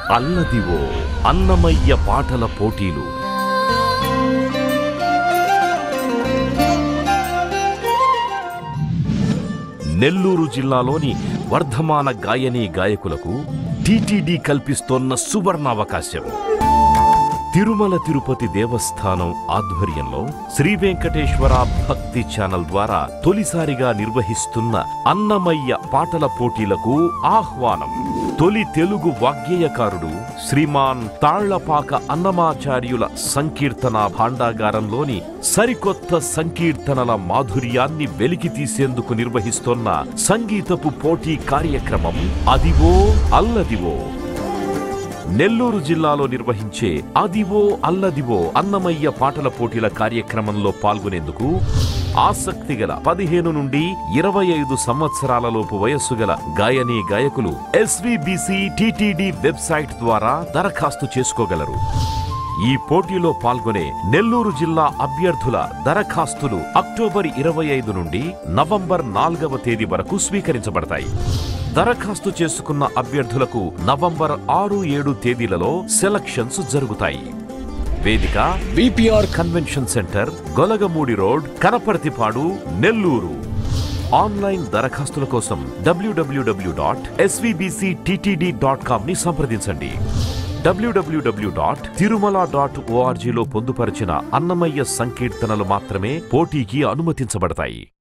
అల్లదివో అన్నమయ్య పాటల పోటీలు నెల్లూరు జిల్లాలోని వర్ధమాన గాయని గాయకులకు టీటీడీ కల్పిస్తోన్న సువర్ణావకాశం తిరుమల తిరుపతి దేవస్థానం ఆధ్వర్యంలో శ్రీ వెంకటేశ్వర భక్తి ఛానల్ ద్వారా తొలిసారిగా నిర్వహిస్తున్న అన్నమయ్య పాటల పోటీలకు ఆహ్వానం తొలి తెలుగు వాగ్గేయకారుడు శ్రీమాన్ తాళ్లపాక అన్నమాచార్యుల సంకీర్తన భాండాగారంలోని సరికొత్త సంకీర్తనల మాధుర్యాన్ని వెలికి తీసేందుకు నిర్వహిస్తోన్న సంగీతపు పోటీ కార్యక్రమం అదివో అల్లదివో నెల్లూరు జిల్లాలో నిర్వహించే అదివో అల్లదివో అన్నమయ్య పాటల పోటీల కార్యక్రమంలో పాల్గొనేందుకు ఆసక్తి గల పదిహేను నుండి ఇరవై ఐదు సంవత్సరాలలోపు వయస్సు గల గాయని గాయకులు ఎస్విబిసి టిటిడి వెబ్సైట్ ద్వారా దరఖాస్తు చేసుకోగలరు ఈ పోటీలో పాల్గొనే నెల్లూరు జిల్లా అభ్యర్థుల దరఖాస్తులు అక్టోబర్ ఇరవై ఐదు నుండి నవంబర్ నాలుగవ తేదీ వరకు స్వీకరించబడతాయి దరఖాస్తు చేసుకున్న అభ్యర్థులకు నవంబర్ ఆరు ఏడు తేదీలలో సెలక్షన్స్ జరుగుతాయి వేదిక VPR convention centre Golagamudi road Kanaparthipadu Nellore online దరఖాస్తుల కోసం డబ్ల్యూడబ్ల్యూడబ్ల్యూ డాట్ ఎస్వీబీసీ డాట్ కామ్ ని సంప్రదించండి డబ్ల్యూడబ్ల్యూడబ్ల్యూ డాట్ తిరుమల డాట్ ఓఆర్జీలో పొందుపరిచిన అన్నమయ్య సంకీర్తనలు మాత్రమే పోటీకి అనుమతించబడతాయి